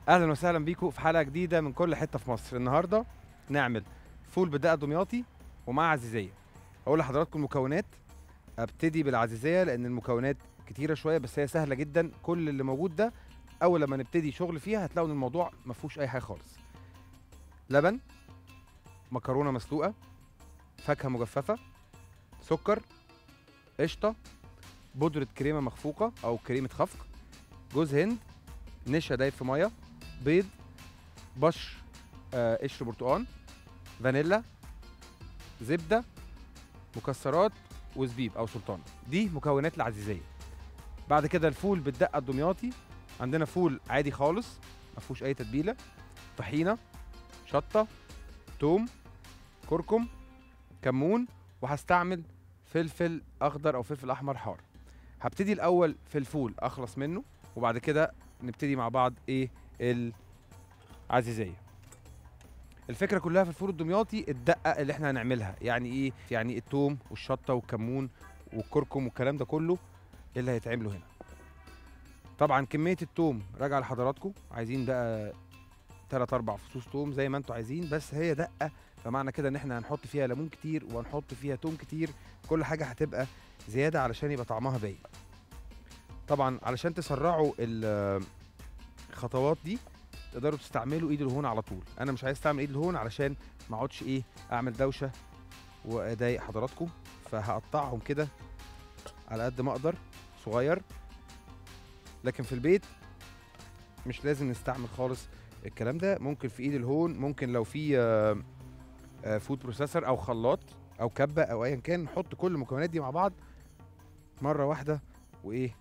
اهلا وسهلا بيكم في حلقه جديده من كل حته في مصر النهارده نعمل فول بدقه دمياطي ومع عزيزيه اقول لحضراتكم المكونات ابتدي بالعزيزيه لان المكونات كتيره شويه بس هي سهله جدا كل اللي موجود ده اول لما نبتدي شغل فيها هتلاقوا ان الموضوع ما فيهوش اي حاجه خالص لبن مكرونه مسلوقه فاكهه مجففه سكر قشطه بودره كريمه مخفوقه او كريمه خفق جوز هند نشا دايب في ميه بيض بشر آه، قشر برتقان فانيلا زبده مكسرات وزبيب او سلطان دي مكونات العزيزيه بعد كده الفول بالدقه الدمياطي عندنا فول عادي خالص ما فيهوش اي تتبيله طحينه شطه توم كركم كمون وهستعمل فلفل اخضر او فلفل احمر حار هبتدي الاول في الفول اخلص منه وبعد كده نبتدي مع بعض ايه العزيزيه الفكره كلها في الفول الدمياطي الدقه اللي احنا هنعملها يعني ايه يعني التوم والشطه والكمون والكركم والكلام ده كله اللي هيتعملوا هنا طبعا كميه التوم راجعه لحضراتكم عايزين بقى تلات اربع فصوص توم زي ما انتوا عايزين بس هي دقه فمعنى كده ان احنا هنحط فيها ليمون كتير وهنحط فيها توم كتير كل حاجه هتبقى زياده علشان يبقى طعمها باين طبعا علشان تسرعوا ال- الخطوات دي تقدروا تستعملوا ايد الهون على طول انا مش عايز استعمل ايد الهون علشان ما اقعدش ايه اعمل دوشه واضايق حضراتكم فهقطعهم كده على قد ما اقدر صغير لكن في البيت مش لازم نستعمل خالص الكلام ده ممكن في ايد الهون ممكن لو في آه، آه، فود بروسيسور او خلاط او كبه او ايا كان نحط كل المكونات دي مع بعض مره واحده وايه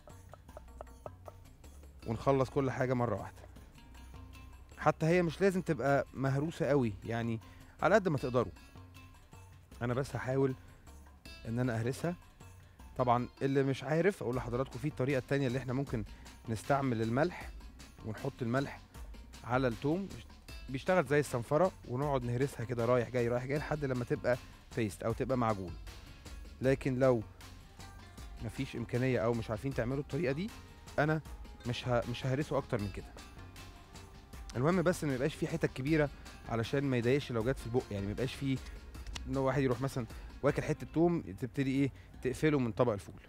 ونخلص كل حاجه مره واحده حتى هي مش لازم تبقى مهروسه قوي يعني على قد ما تقدروا انا بس هحاول ان انا اهرسها طبعا اللي مش عارف اقول لحضراتكم في الطريقه التانية اللي احنا ممكن نستعمل الملح ونحط الملح على التوم بيشتغل زي الصنفره ونقعد نهرسها كده رايح جاي رايح جاي لحد لما تبقى بيست او تبقى معجون لكن لو مفيش امكانيه او مش عارفين تعملوا الطريقه دي انا مش ه... مش ههرسه اكتر من كده المهم بس ان ما يبقاش فيه حتت كبيره علشان ما يضايقش لو جت في البق يعني ما يبقاش فيه ان هو واحد يروح مثلا واكل حته توم تبتدي ايه تقفله من طبق الفول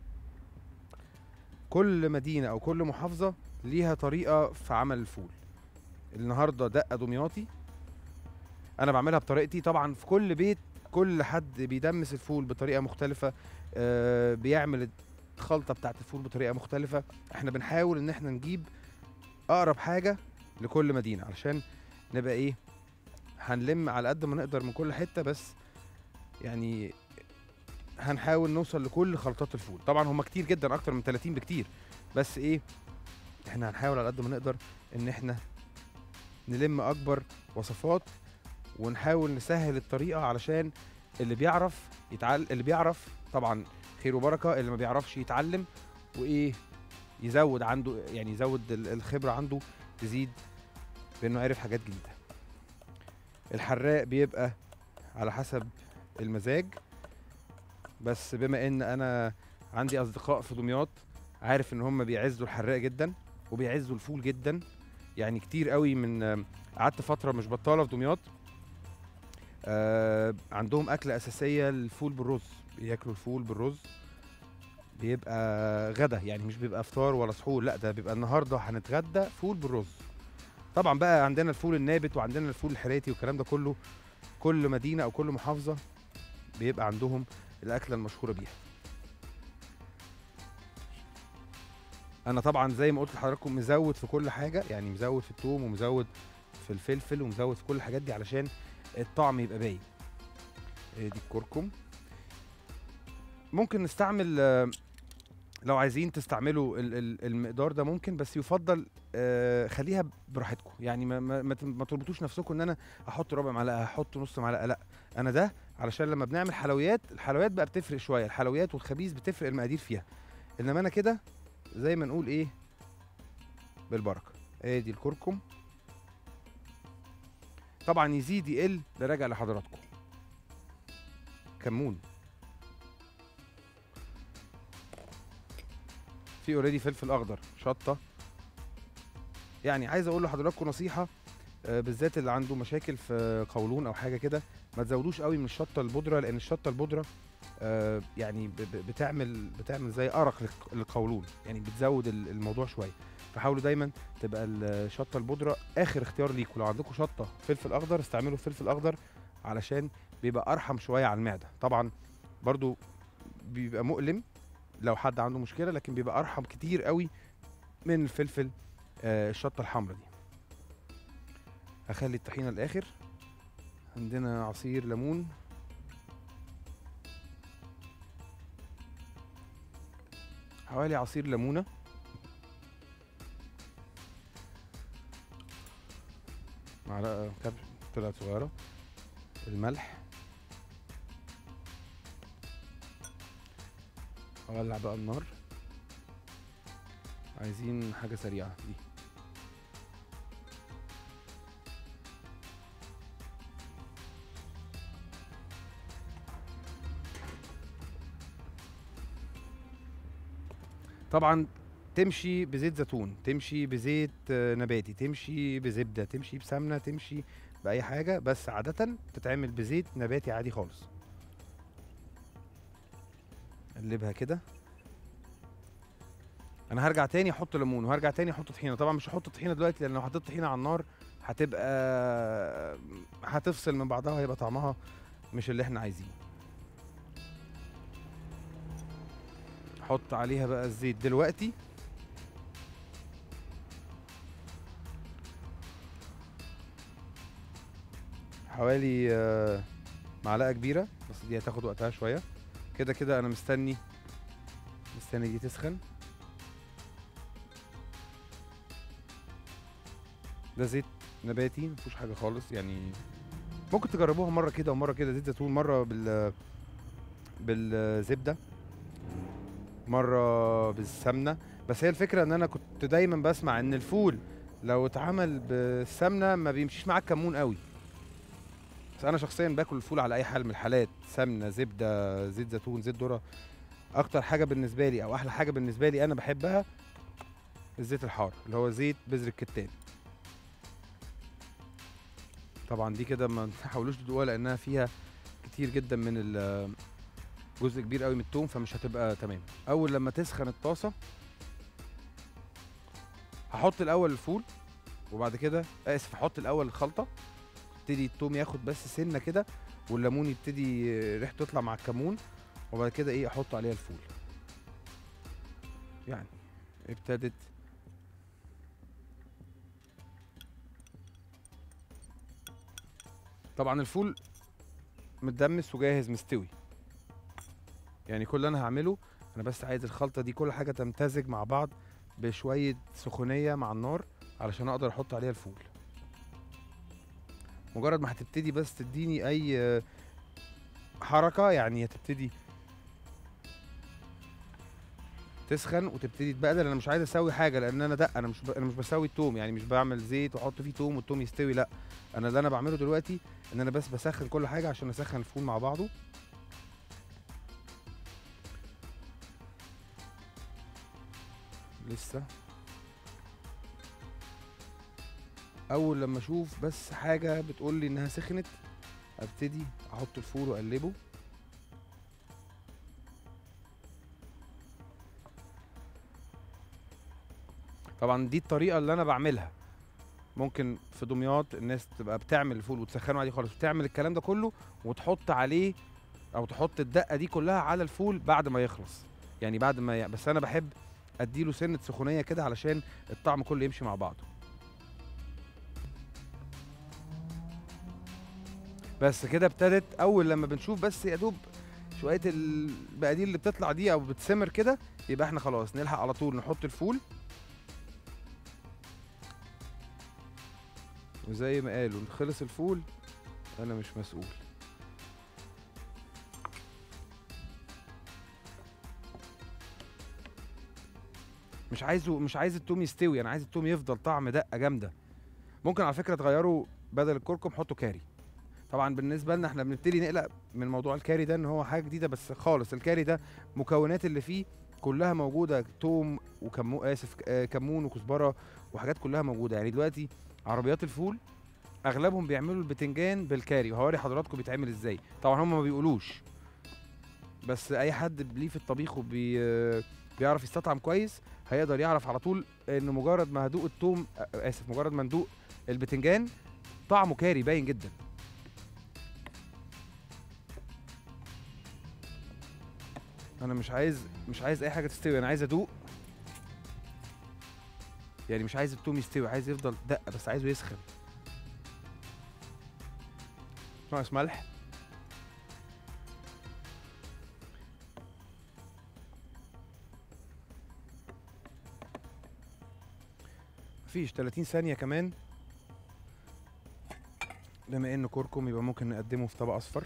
كل مدينه او كل محافظه ليها طريقه في عمل الفول النهارده دقه دمياطي انا بعملها بطريقتي طبعا في كل بيت كل حد بيدمس الفول بطريقه مختلفه آه بيعمل الخلطه بتاعت الفول بطريقه مختلفه احنا بنحاول ان احنا نجيب اقرب حاجه لكل مدينه علشان نبقى ايه هنلم على قد ما نقدر من كل حته بس يعني هنحاول نوصل لكل خلطات الفول طبعا هم كتير جدا اكتر من 30 بكتير بس ايه احنا هنحاول على قد ما نقدر ان احنا نلم اكبر وصفات ونحاول نسهل الطريقه علشان اللي بيعرف يتعل اللي بيعرف طبعا خير وبركه اللي ما بيعرفش يتعلم وايه يزود عنده يعني يزود ال- الخبره عنده تزيد بانه عرف حاجات جديده الحراق بيبقى على حسب المزاج بس بما ان انا عندي اصدقاء في دمياط عارف ان هم بيعزوا الحراق جدا وبيعزوا الفول جدا يعني كتير قوي من قعدت فتره مش بطاله في دمياط آه عندهم اكله اساسيه الفول بالرز بياكلوا الفول بالرز بيبقى غدا يعني مش بيبقى فطار ولا سحور لا ده بيبقى النهارده هنتغدى فول بالرز طبعا بقى عندنا الفول النابت وعندنا الفول الحراتي والكلام ده كله كل مدينه او كل محافظه بيبقى عندهم الاكله المشهوره بيها انا طبعا زي ما قلت لحضراتكم مزود في كل حاجه يعني مزود في الثوم ومزود في الفلفل ومزود في كل الحاجات دي علشان الطعم يبقى باين إيه دي الكركم ممكن نستعمل آه، لو عايزين تستعملوا ال- ال- المقدار ده ممكن بس يفضل آه، خليها براحتكم يعني ما, ما, ما ت- ما تربطوش نفسكم ان انا احط ربع معلقه احط نص معلقه لا انا ده علشان لما بنعمل حلويات الحلويات بقى بتفرق شويه الحلويات والخبيز بتفرق المقادير فيها انما انا كده زي ما نقول ايه بالبركه ادي الكركم طبعا يزيد يقل ده راجع لحضراتكم كمون في اوريدي فلفل اخضر شطه يعني عايز اقول لحضراتكم نصيحه آه، بالذات اللي عنده مشاكل في قولون او حاجه كده ما تزودوش قوي من الشطه البودره لان الشطه البودره آه، يعني ب- ب- بتعمل بتعمل زي ارق للق- للقولون يعني بتزود ال- الموضوع شويه فحاولوا دايما تبقى الشطه البودره اخر اختيار ليكم لو عندكم شطه فلفل اخضر استعملوا الفلفل الاخضر علشان بيبقى ارحم شويه على المعده طبعا برضو بيبقى مؤلم لو حد عنده مشكله لكن بيبقى ارحم كتير قوي من الفلفل آه، الشطه الحمراء دي هخلي الطحينه الاخر عندنا عصير ليمون حوالي عصير ليمونه معلقه كبش طلعت صغيره الملح اولع بقى النار عايزين حاجه سريعه دي طبعا تمشي بزيت زيتون تمشي بزيت آه، نباتي تمشي بزبده تمشي بسمنه تمشي باي حاجه بس عاده تتعمل بزيت نباتي عادي خالص قلبها كده انا هرجع تاني احط ليمون وهرجع تاني احط طحينه طبعا مش هحط طحينه دلوقتي لان لو حطيت طحينه على النار هتبقى هتفصل من بعضها وهيبقى طعمها مش اللي احنا عايزينه احط عليها بقى الزيت دلوقتي حوالي آه، معلقه كبيره بس دي هتاخد وقتها شويه كده كده انا مستني مستني دي تسخن ده زيت نباتي مفيهوش حاجه خالص يعني ممكن تجربوها مره كده ومره كده زيت زيتون مره بال بالزبده مره بالسمنه بس هي الفكره ان انا كنت دايما بسمع ان الفول لو اتعمل بالسمنه ما بيمشيش معاك كمون قوي بس انا شخصيا باكل الفول على اي حال من الحالات سمنه زبده زيت زيتون زيت ذره اكتر حاجه بالنسبه لي او احلى حاجه بالنسبه لي انا بحبها الزيت الحار اللي هو زيت بذر الكتان طبعا دي كده ما تحاولوش تدوقوها لانها فيها كتير جدا من ال- جزء كبير قوي من التوم فمش هتبقى تمام اول لما تسخن الطاسه هحط الاول الفول وبعد كده اسف هحط الاول الخلطه يبتدي التوم ياخد بس سنه كده والليمون يبتدي ريحته تطلع مع الكمون وبعد كده ايه احط عليها الفول يعني ابتدت طبعا الفول متدمس وجاهز مستوي يعني كل اللي انا هعمله انا بس عايز الخلطه دي كل حاجه تمتزج مع بعض بشويه سخونيه مع النار علشان اقدر احط عليها الفول مجرد ما هتبتدي بس تديني اي آه، حركه يعني هتبتدي تسخن وتبتدي تبقدر انا مش عايز اسوي حاجه لان انا ده انا مش ب... انا مش بسوي التوم يعني مش بعمل زيت واحط فيه توم والتوم يستوي لا انا اللي انا بعمله دلوقتي ان انا بس بسخن كل حاجه عشان اسخن الفول مع بعضه لسه اول لما اشوف بس حاجه بتقول لي انها سخنت ابتدي احط الفول واقلبه طبعا دي الطريقه اللي انا بعملها ممكن في دمياط الناس تبقى بتعمل الفول وتسخنه عادي خالص وتعمل الكلام ده كله وتحط عليه او تحط الدقه دي كلها على الفول بعد ما يخلص يعني بعد ما ي... بس انا بحب اديله سنه سخونيه كده علشان الطعم كله يمشي مع بعضه بس كده ابتدت اول لما بنشوف بس يا دوب شويه البقادير اللي بتطلع دي او بتسمر كده يبقى احنا خلاص نلحق على طول نحط الفول وزي ما قالوا خلص الفول انا مش مسؤول مش عايزه مش عايز التوم يستوي انا عايز التوم يفضل طعم دقه جامده ممكن على فكره تغيروا بدل الكركم حطوا كاري طبعا بالنسبه لنا احنا بنبتدي نقلق من موضوع الكاري ده ان هو حاجه جديده بس خالص الكاري ده مكونات اللي فيه كلها موجوده توم وكمو اسف آه، كمون وكزبره وحاجات كلها موجوده يعني دلوقتي عربيات الفول اغلبهم بيعملوا البتنجان بالكاري وهوري حضراتكم بيتعمل ازاي طبعا هم ما بيقولوش بس اي حد ليه في الطبيخ وبي بيعرف يستطعم كويس هيقدر يعرف على طول ان مجرد ما هدوق التوم آه، اسف مجرد ما ندوق البتنجان طعمه كاري باين جدا انا مش عايز مش عايز اي حاجه تستوي انا عايز ادوق يعني مش عايز التوم يستوي عايز يفضل دق بس عايزه يسخن ناقص ملح مفيش 30 ثانية كمان بما انه كركم يبقى ممكن نقدمه في طبق اصفر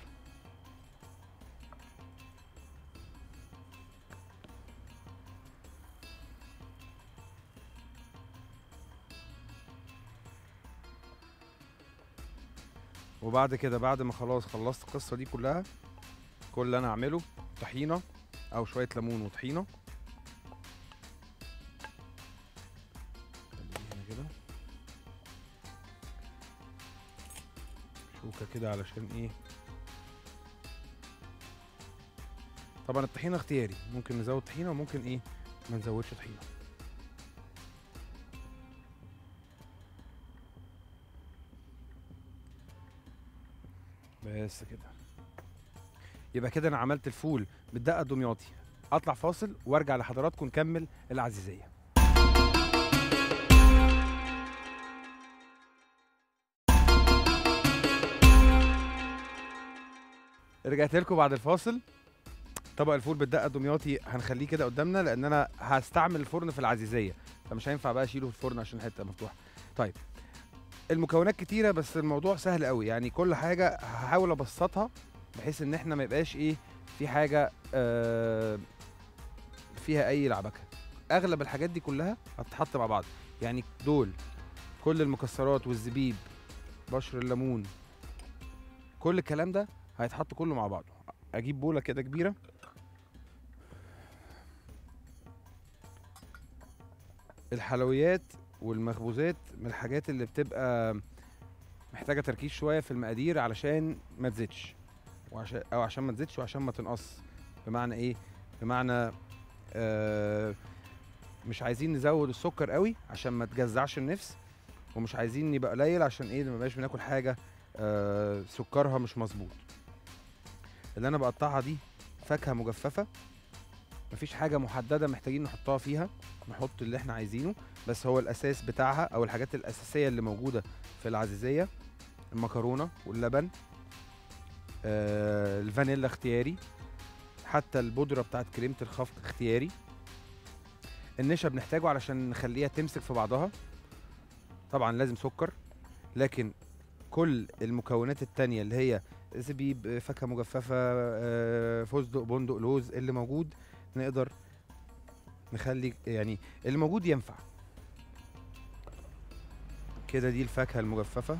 وبعد كده بعد ما خلاص خلصت القصة دي كلها كل اللي انا اعمله طحينة او شوية ليمون وطحينة خليه هنا كده شوكة كده علشان ايه طبعا الطحينة اختياري ممكن نزود طحينة وممكن ايه ما نزودش طحينة بس كده يبقى كده انا عملت الفول بالدقه الدمياطي اطلع فاصل وارجع لحضراتكم نكمل العزيزيه رجعت لكم بعد الفاصل طبق الفول بالدقه الدمياطي هنخليه كده قدامنا لان انا هستعمل الفرن في العزيزيه فمش هينفع بقى اشيله في الفرن عشان الحته مفتوحه طيب المكونات كتيره بس الموضوع سهل قوي يعني كل حاجه هحاول ابسطها بحيث ان احنا ما يبقاش ايه في حاجه آه فيها اي لعبكه اغلب الحاجات دي كلها هتتحط مع بعض يعني دول كل المكسرات والزبيب بشر الليمون كل الكلام ده هيتحط كله مع بعضه اجيب بوله كده كبيره الحلويات والمخبوزات من الحاجات اللي بتبقى محتاجه تركيز شويه في المقادير علشان ما تزيدش وعشان او عشان ما تزيدش وعشان ما تنقص بمعنى ايه بمعنى آه مش عايزين نزود السكر قوي عشان ما تجزعش النفس ومش عايزين يبقى قليل عشان ايه ما بقاش بناكل حاجه آه سكرها مش مظبوط اللي انا بقطعها دي فاكهه مجففه مفيش حاجه محدده محتاجين نحطها فيها نحط اللي احنا عايزينه بس هو الاساس بتاعها او الحاجات الاساسيه اللي موجوده في العزيزيه المكرونه واللبن آه الفانيلا اختياري حتى البودره بتاعت كريمه الخفق اختياري النشا بنحتاجه علشان نخليها تمسك في بعضها طبعا لازم سكر لكن كل المكونات التانية اللي هي زبيب فاكهه مجففه آه، فستق بندق لوز اللي موجود نقدر نخلي يعني اللي موجود ينفع كده دي الفاكهه المجففه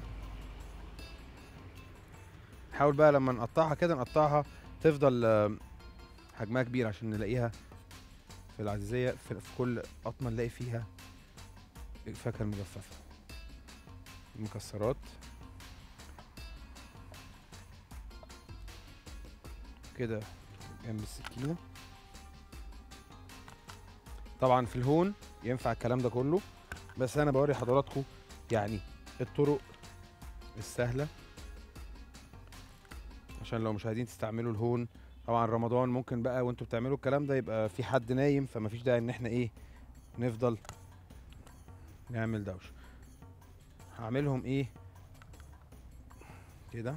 نحاول بقى لما نقطعها كده نقطعها تفضل آه، حجمها كبير عشان نلاقيها في العزيزيه في في كل قطمه نلاقي فيها الفاكهه المجففه المكسرات كده جنب السكينه طبعا في الهون ينفع الكلام ده كله بس انا بوري حضراتكم يعني الطرق السهله عشان لو مش عايزين تستعملوا الهون طبعا رمضان ممكن بقى وانتوا بتعملوا الكلام ده يبقى في حد نايم فمفيش داعي ان احنا ايه نفضل نعمل دوشه هعملهم ايه كده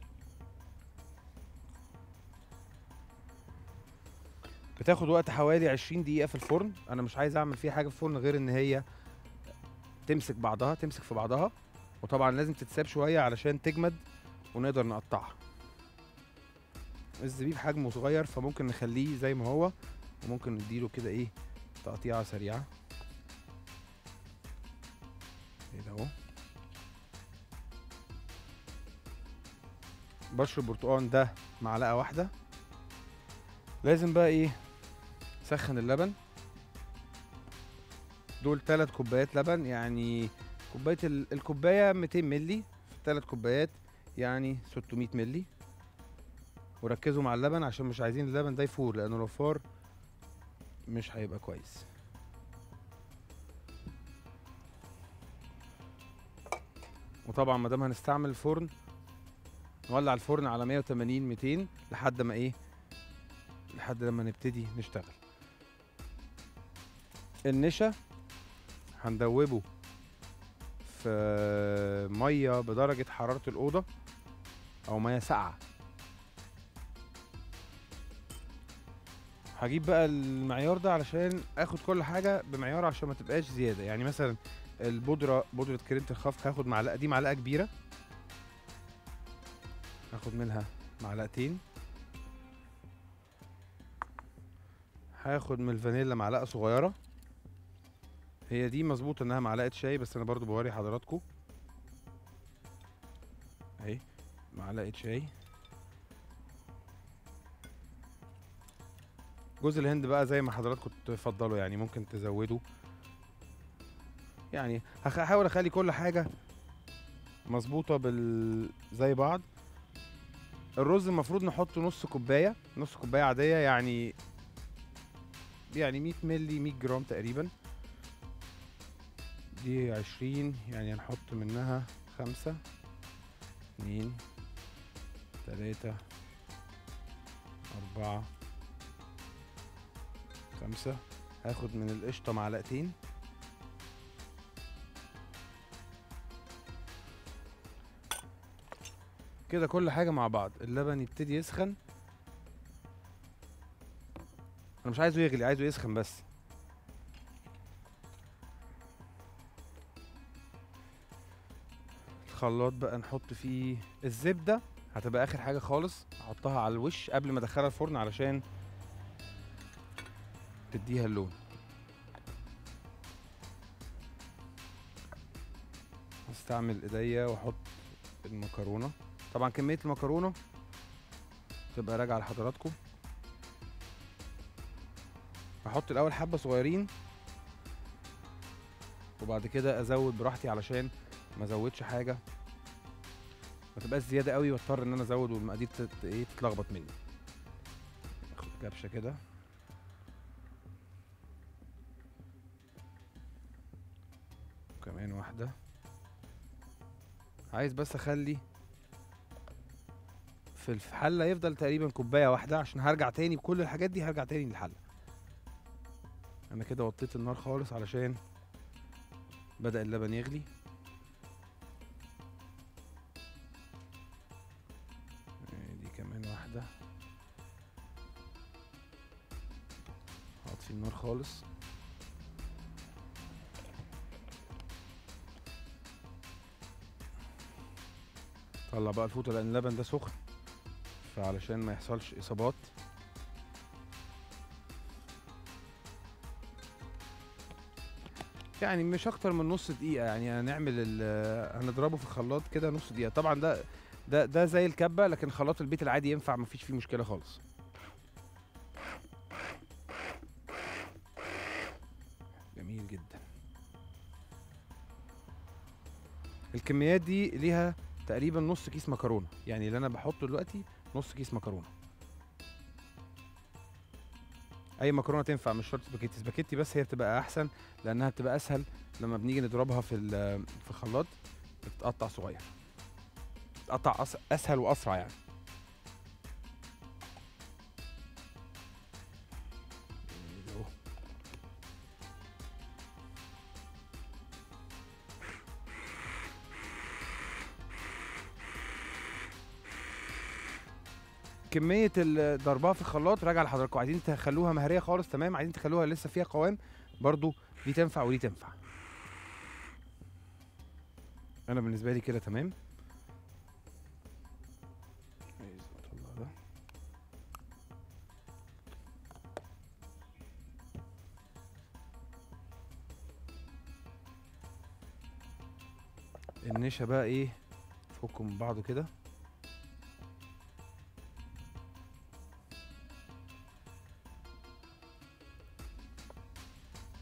بتاخد وقت حوالي 20 دقيقة في الفرن أنا مش عايز أعمل فيها حاجة في الفرن غير إن هي تمسك بعضها تمسك في بعضها وطبعا لازم تتساب شوية علشان تجمد ونقدر نقطعها الزبيب حجمه صغير فممكن نخليه زي ما هو وممكن نديله كده ايه تقطيعة سريعة كده اهو بشر البرتقال ده معلقة واحدة لازم بقى ايه نسخن اللبن دول تلات كوبايات لبن يعني كوبايه ال- الكوبايه 200 ملي في تلات كوبايات يعني 600 ملي وركزوا مع اللبن عشان مش عايزين اللبن ده يفور لانه لو فار مش هيبقى كويس وطبعا ما دام هنستعمل الفرن نولع الفرن على 180 200 لحد ما ايه لحد لما نبتدي نشتغل النشا هندوبه في ميه بدرجه حراره الاوضه او ميه ساقعه هجيب بقى المعيار ده علشان اخد كل حاجه بمعيار عشان ما تبقاش زياده يعني مثلا البودره بودره كريمه الخفق هاخد معلقه دي معلقه كبيره هاخد منها معلقتين هاخد من الفانيلا معلقه صغيره هي دي مظبوط انها معلقه شاي بس انا برضو بوري حضراتكم اهي معلقه شاي جوز الهند بقى زي ما حضراتكم تفضلوا يعني ممكن تزودوا يعني هخ- هحاول اخلي كل حاجه مظبوطه بال زي بعض الرز المفروض نحط نص كوبايه نص كوبايه عاديه يعني يعني 100 ملي 100 جرام تقريبا دي 20 يعني هنحط منها خمسة اتنين تلاتة أربعة خمسة هاخد من القشطة معلقتين كده كل حاجة مع بعض اللبن يبتدي يسخن أنا مش عايزه يغلي عايزه يسخن بس الخلاط بقى نحط فيه الزبدة هتبقى آخر حاجة خالص أحطها على الوش قبل ما أدخلها الفرن علشان تديها اللون هستعمل ايديا واحط المكرونه طبعا كميه المكرونه تبقى راجعه لحضراتكم هحط الاول حبه صغيرين وبعد كده ازود براحتي علشان ما ازودش حاجه ما تبقاش زياده قوي واضطر ان انا ازود والمقادير تت... ايه تتلخبط مني اخد كبشه كده وكمان واحده عايز بس اخلي في الحله يفضل تقريبا كوبايه واحده عشان هرجع تاني بكل الحاجات دي هرجع تاني للحله انا كده وطيت النار خالص علشان بدأ اللبن يغلي دي كمان واحدة هطفي النار خالص طلع بقى الفوطة لأن اللبن ده سخن فعلشان ما يحصلش إصابات يعني مش اكتر من نص دقيقة يعني هنعمل ال- هنضربه في الخلاط كده نص دقيقة طبعا ده ده ده زي الكبة لكن خلاط البيت العادي ينفع مفيش فيه مشكلة خالص جميل جدا الكميات دي ليها تقريبا نص كيس مكرونة يعني اللي انا بحطه دلوقتي نص كيس مكرونة اي مكرونه تنفع مش شرط سباكيتي سباكيتي بس هي بتبقى احسن لانها بتبقى اسهل لما بنيجي نضربها في ال- في الخلاط بتتقطع صغير بتتقطع أس اسهل واسرع يعني أهو. كمية ال- ضربها في الخلاط راجع لحضراتكم عايزين تخلوها مهرية خالص تمام عايزين تخلوها لسه فيها قوام برضو دي تنفع ودي تنفع انا بالنسبة لي كده تمام عايز أطلع ده. النشا بقى ايه فكوا من بعضه كده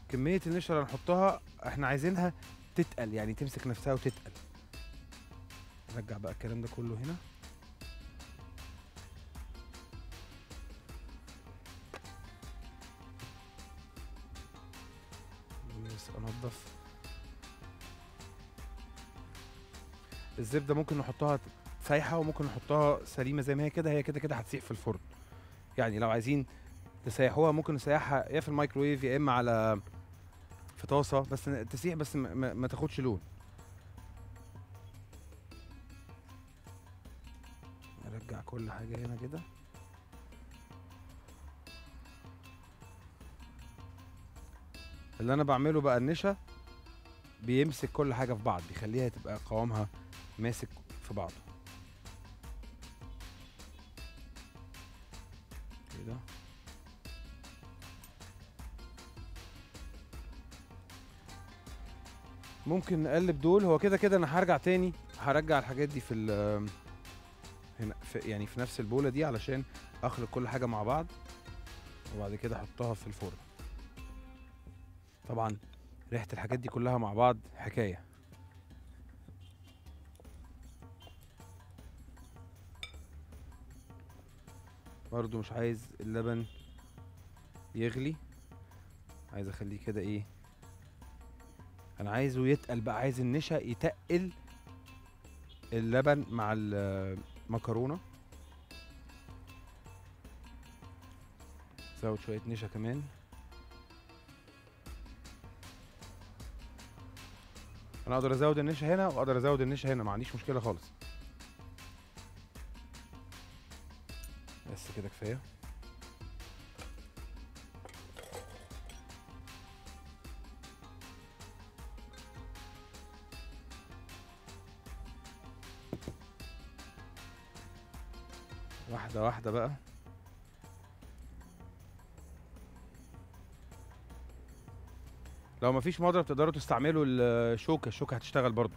كميه النشا اللي هنحطها احنا عايزينها تتقل يعني تمسك نفسها وتتقل نرجع بقى الكلام ده كله هنا بس انضف الزبده ممكن نحطها سايحه وممكن نحطها سليمه زي ما هي كده هي كده كده هتسيح في الفرن يعني لو عايزين تسيحوها ممكن نسيحها يا في الميكروويف يا اما على في طاسه بس ن- تسيح بس ما, ما, ما تاخدش لون نرجع كل حاجه هنا كده اللي انا بعمله بقى النشا بيمسك كل حاجه في بعض بيخليها تبقى قوامها ماسك في بعضه كده ممكن نقلب دول هو كده كده انا هرجع تاني هرجع الحاجات دي في ال هنا في يعني في نفس البوله دي علشان اخلط كل حاجه مع بعض وبعد كده احطها في الفرن طبعا ريحه الحاجات دي كلها مع بعض حكايه برضو مش عايز اللبن يغلي عايز اخليه كده ايه انا عايزه يتقل بقى عايز النشا يتقل اللبن مع المكرونه زود شويه نشا كمان انا اقدر ازود النشا هنا واقدر ازود النشا هنا ما عنديش مشكله خالص بس كده كفايه واحده واحده بقى لو مفيش مضرب تقدروا تستعملوا الشوكه الشوكه هتشتغل برضو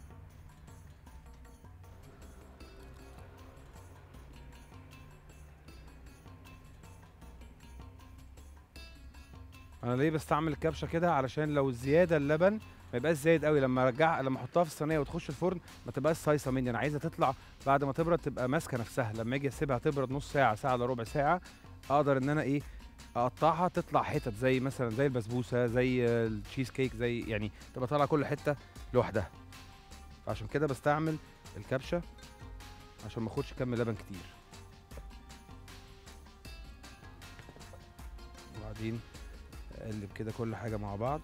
انا ليه بستعمل الكبشه كده علشان لو زياده اللبن ما يبقاش زايد قوي لما ارجع لما احطها في الصينيه وتخش الفرن ما تبقاش صايصه مني انا عايزها تطلع بعد ما تبرد تبقى ماسكه نفسها لما اجي اسيبها تبرد نص ساعه ساعه الا ربع ساعه اقدر ان انا ايه اقطعها تطلع حتت زي مثلا زي البسبوسه زي التشيز كيك زي يعني تبقى طالعه كل حته لوحدها فعشان كده بستعمل الكبشه عشان ما اخدش كم لبن كتير وبعدين اقلب كده كل حاجه مع بعض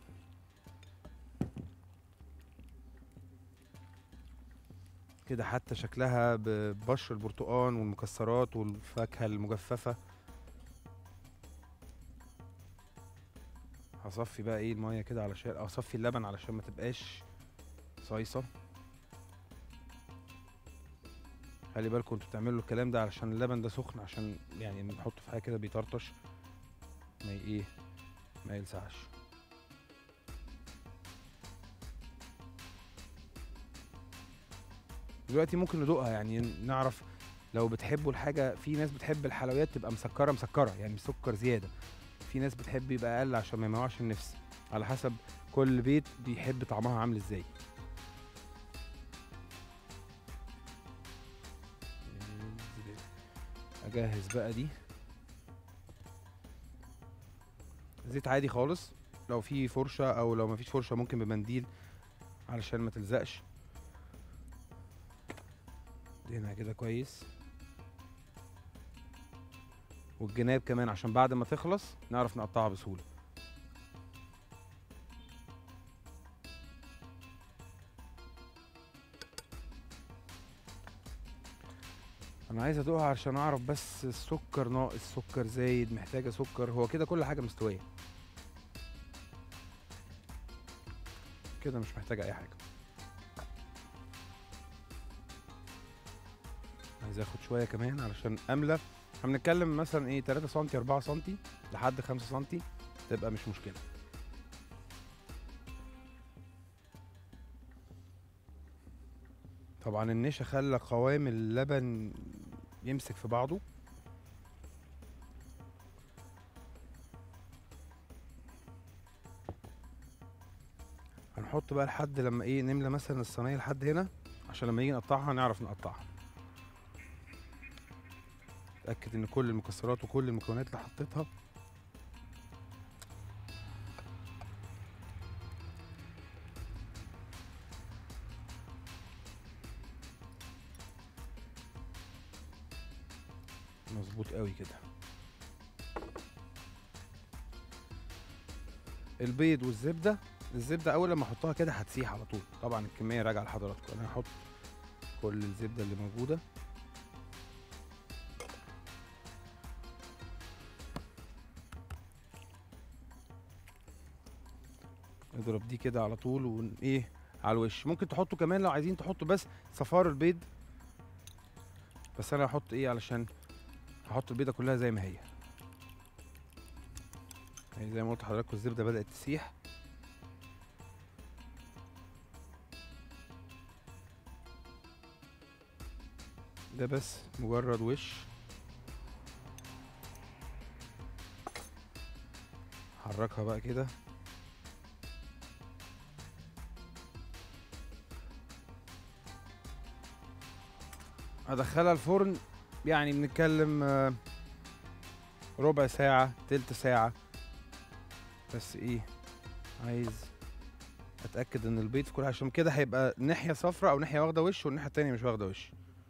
كده حتى شكلها ببشر البرتقال والمكسرات والفاكهه المجففه هصفي بقى ايه الميه كده علشان اصفي اللبن علشان ما تبقاش صايصه خلي بالكم انتوا بتعملوا الكلام ده علشان اللبن ده سخن عشان يعني نحطه في حاجه كده بيطرطش ما ي- ايه ما يلسعش دلوقتي ممكن ندوقها يعني نعرف لو بتحبوا الحاجه في ناس بتحب الحلويات تبقى مسكره مسكره يعني سكر زياده في ناس بتحب يبقى اقل عشان ما يموعش النفس على حسب كل بيت بيحب طعمها عامل ازاي اجهز بقى دي زيت عادي خالص لو في فرشه او لو مفيش فرشه ممكن بمنديل علشان ما تلزقش دهنها كده كويس والجناب كمان عشان بعد ما تخلص نعرف نقطعها بسهوله انا عايز ادوقها عشان اعرف بس السكر ناقص سكر زايد محتاجه سكر هو كده كل حاجه مستويه كده مش محتاجه اي حاجه عايز اخد شويه كمان علشان املى احنا بنتكلم مثلا ايه 3 سم 4 سم لحد 5 سم تبقى مش مشكله طبعا النشا خلى قوام اللبن يمسك في بعضه ونحط بقى لحد لما ايه نملى مثلا الصينيه لحد هنا عشان لما نيجي نقطعها نعرف نقطعها اتاكد ان كل المكسرات وكل المكونات اللي حطيتها مظبوط قوي كده البيض والزبده الزبده اول لما احطها كده هتسيح على طول طبعا الكميه راجعه لحضراتكم انا هحط كل الزبده اللي موجوده نضرب دي كده على طول ون ايه على الوش ممكن تحطوا كمان لو عايزين تحطوا بس صفار البيض بس انا هحط ايه علشان هحط البيضه كلها زي ما هي يعني زي ما قلت لحضراتكم الزبده بدات تسيح ده بس مجرد وش حركها بقى كده هدخلها الفرن يعني بنتكلم آه، ربع ساعة تلت ساعة بس ايه عايز اتأكد ان البيض في كل حاجة عشان كده هيبقى ناحية صفرا او ناحية واخدة وش والناحية التانية مش واخدة وش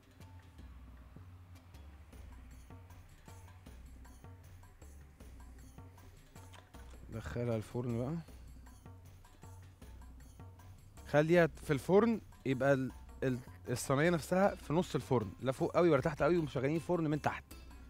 دخلها الفرن بقى خليها في الفرن يبقى ال- ال- الصينيه نفسها في نص الفرن لا فوق قوي ولا تحت قوي ومشغلين الفرن من تحت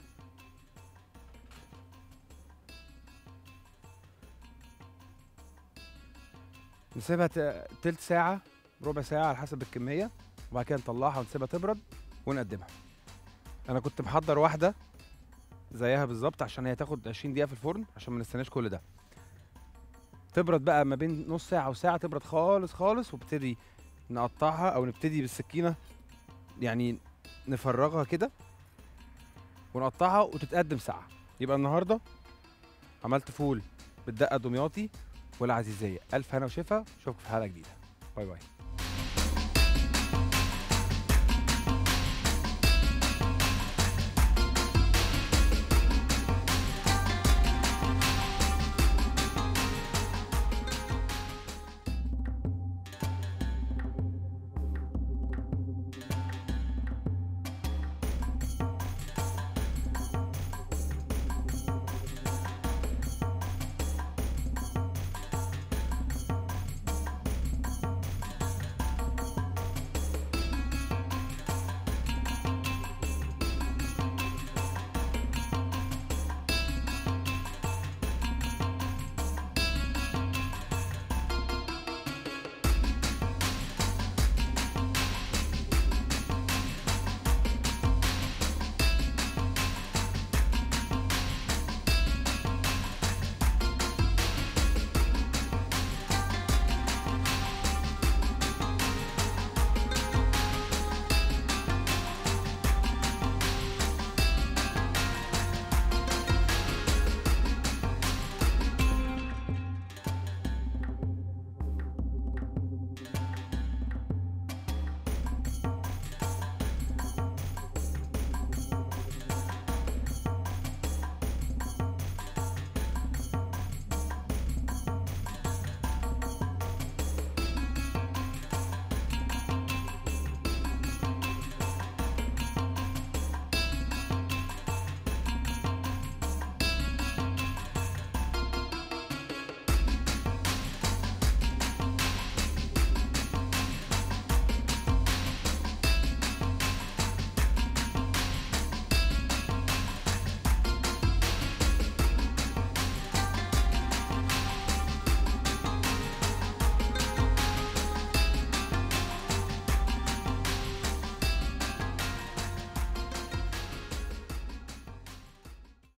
نسيبها ت- تلت ساعة ربع ساعة على حسب الكمية وبعد كده نطلعها ونسيبها تبرد ونقدمها أنا كنت محضر واحدة زيها بالظبط عشان هي تاخد 20 دقيقة في الفرن عشان ما نستناش كل ده تبرد بقى ما بين نص ساعة وساعة تبرد خالص خالص وابتدي نقطعها أو نبتدي بالسكينة يعني نفرغها كده ونقطعها وتتقدم ساعة يبقى النهاردة عملت فول بالدقة دمياطي والعزيزية ألف هنا وشفا أشوفكم في حلقة جديدة باي باي